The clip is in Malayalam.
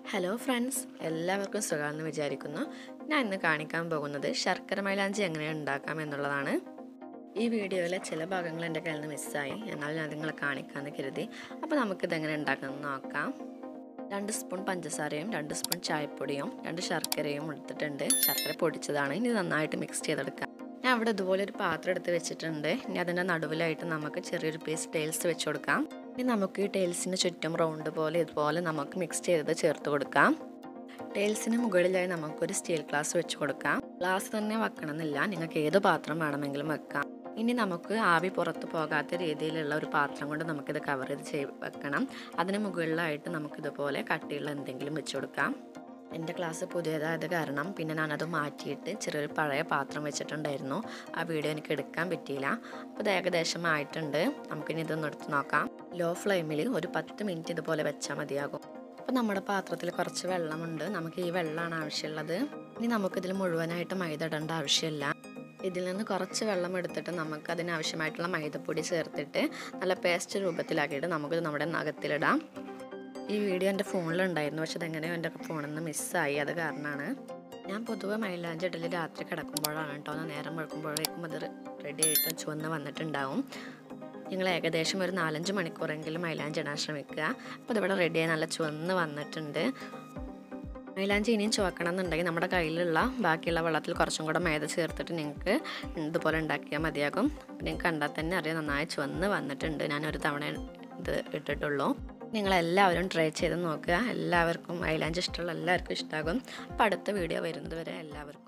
ഹലോ ഫ്രണ്ട്സ് എല്ലാവർക്കും സുഖമാണെന്ന് വിചാരിക്കുന്നു ഞാൻ ഇന്ന് കാണിക്കാൻ പോകുന്നത് ശർക്കര മൈലാഞ്ചി എങ്ങനെ ഉണ്ടാക്കാം എന്നുള്ളതാണ് ഈ വീഡിയോയിലെ ചില ഭാഗങ്ങൾ എൻ്റെ കയ്യിൽ നിന്ന് മിസ്സായി എന്നാൽ ഞാൻ നിങ്ങളെ കാണിക്കാമെന്ന് കരുതി അപ്പോൾ നമുക്കിത് എങ്ങനെ ഉണ്ടാക്കാമെന്ന് നോക്കാം രണ്ട് സ്പൂൺ പഞ്ചസാരയും രണ്ട് സ്പൂൺ ചായപ്പൊടിയും രണ്ട് ശർക്കരയും എടുത്തിട്ടുണ്ട് ശർക്കര പൊടിച്ചതാണ് ഇനി നന്നായിട്ട് മിക്സ് ചെയ്തെടുക്കാം ഞാൻ അവിടെ ഇതുപോലെ ഒരു പാത്രം എടുത്ത് വെച്ചിട്ടുണ്ട് ഇനി അതിൻ്റെ നടുവിലായിട്ട് നമുക്ക് ചെറിയൊരു പീസ് ടൈൽസ് വെച്ച് കൊടുക്കാം ഇനി നമുക്ക് ഈ ടൈൽസിന് ചുറ്റും റൗണ്ട് പോലെ ഇതുപോലെ നമുക്ക് മിക്സ് ചെയ്ത് ചേർത്ത് കൊടുക്കാം ടൈൽസിന് മുകളിലായി നമുക്കൊരു സ്റ്റീൽ ഗ്ലാസ് വെച്ച് കൊടുക്കാം ഗ്ലാസ് തന്നെ വെക്കണമെന്നില്ല നിങ്ങൾക്ക് ഏത് പാത്രം വേണമെങ്കിലും വെക്കാം ഇനി നമുക്ക് ആവി പുറത്ത് പോകാത്ത രീതിയിലുള്ള ഒരു പാത്രം കൊണ്ട് നമുക്കിത് കവർ ചെയ്ത് ചെയ് വെക്കണം അതിന് മുകളിലായിട്ട് നമുക്കിതുപോലെ കട്ടിയുള്ള എന്തെങ്കിലും വെച്ച് കൊടുക്കാം എൻ്റെ ക്ലാസ് പുതിയതായത് കാരണം പിന്നെ ഞാനത് മാറ്റിയിട്ട് ചെറിയൊരു പഴയ പാത്രം വെച്ചിട്ടുണ്ടായിരുന്നു ആ വീഡിയോ എനിക്ക് എടുക്കാൻ പറ്റിയില്ല അപ്പോൾ ഇത് ഏകദേശം ആയിട്ടുണ്ട് നമുക്കിനി ഇതൊന്ന് എടുത്ത് നോക്കാം ലോ ഫ്ലെയിമിൽ ഒരു പത്ത് മിനിറ്റ് ഇതുപോലെ വെച്ചാൽ മതിയാകും അപ്പോൾ നമ്മുടെ പാത്രത്തിൽ കുറച്ച് വെള്ളമുണ്ട് നമുക്ക് ഈ വെള്ളമാണ് ആവശ്യമുള്ളത് ഇനി നമുക്കിതിൽ മുഴുവനായിട്ട് മൈദ ഇടേണ്ട ആവശ്യമില്ല ഇതിൽ നിന്ന് കുറച്ച് വെള്ളം എടുത്തിട്ട് നമുക്ക് അതിനാവശ്യമായിട്ടുള്ള മൈദപ്പൊടി ചേർത്തിട്ട് നല്ല പേസ്റ്റ് രൂപത്തിലാക്കിയിട്ട് നമുക്കിത് നമ്മുടെ നഖത്തിലിടാം ഈ വീഡിയോ എൻ്റെ ഫോണിലുണ്ടായിരുന്നു പക്ഷെ അതെങ്ങനെയോ എൻ്റെ ഫോണിൽ നിന്ന് മിസ്സായി അത് കാരണമാണ് ഞാൻ പൊതുവെ മൈലാഞ്ചി ഇടൽ രാത്രി കിടക്കുമ്പോഴാണ് കേട്ടോ ഒന്ന് നേരം വെളുക്കുമ്പോഴേക്കും അത് റെഡി ആയിട്ട് ചുവന്ന് വന്നിട്ടുണ്ടാവും നിങ്ങൾ ഏകദേശം ഒരു നാലഞ്ച് മണിക്കൂറെങ്കിലും മൈലാഞ്ചി ഇടാൻ ശ്രമിക്കുക അപ്പോൾ ഇതിവിടെ റെഡിയായി നല്ല ചുവന്ന് വന്നിട്ടുണ്ട് മൈലാഞ്ചി ഇനിയും ചുവക്കണം എന്നുണ്ടെങ്കിൽ നമ്മുടെ കയ്യിലുള്ള ബാക്കിയുള്ള വെള്ളത്തിൽ കുറച്ചും കൂടെ മൈദ ചേർത്തിട്ട് നിങ്ങൾക്ക് ഇതുപോലെ ഉണ്ടാക്കിയാൽ മതിയാകും നിങ്ങൾക്ക് കണ്ടാൽ തന്നെ അറിയാം നന്നായി ചുവന്ന് വന്നിട്ടുണ്ട് ഞാൻ ഒരു തവണ ഇത് ഇട്ടിട്ടുള്ളൂ നിങ്ങളെല്ലാവരും ട്രൈ ചെയ്ത് നോക്കുക എല്ലാവർക്കും മൈലാഞ്ചി ഇഷ്ടമുള്ള എല്ലാവർക്കും ഇഷ്ടമാകും അപ്പോൾ അടുത്ത വീഡിയോ വരുന്നത് വരെ എല്ലാവർക്കും